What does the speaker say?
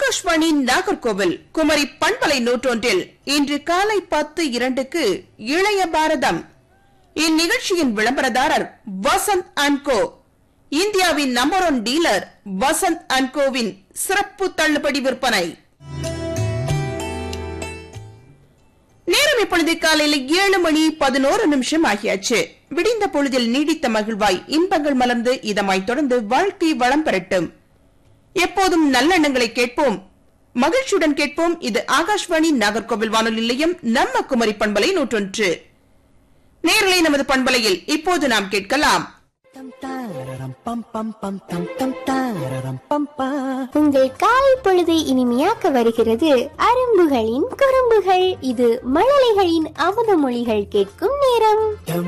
ஆகாஷ்வாணி நாகர்கோவில் குமரி பண்பலை நூற்றொன்றில் இன்று காலை பத்து இரண்டுக்கு இளைய பாரதம் இந்நிகழ்ச்சியின் விளம்பரதாரர் வசந்த் அண்ட் கோ இந்தியாவின் number one dealer Vasanth and கோவின் சிறப்பு தள்ளுபடி விற்பனை நேரம் இப்பொழுது காலையில் ஏழு மணி பதினோரு நிமிஷம் ஆகியாச்சு விடிந்த பொழுதில் நீடித்த மகிழ்வாய் இன்பங்கள் மலர்ந்து இதமாய் தொடர்ந்து வாழ்க்கை வளம் பெறட்டும் எப்போதும் நல்லெண்ணங்களை கேட்போம் மகிழ்ச்சியுடன் கேட்போம் இது ஆகாஷ்வாணி நாகர்கோவில் வானொலி நிலையம் நம்ம குமரி பண்பலை நூற்றொன்று நேரலை நமது பண்பலையில் இப்போது நாம் கேட்கலாம் Tam tararam pam pam pam tam tam tararam pam pam. உங்கள் காலை பொழுதை இனிமையாக்க வருகிறது அரும்புகளின் குறும்புகள் இது மழலைகளின் அமுத மொழிகள் கேட்கும் நேரம்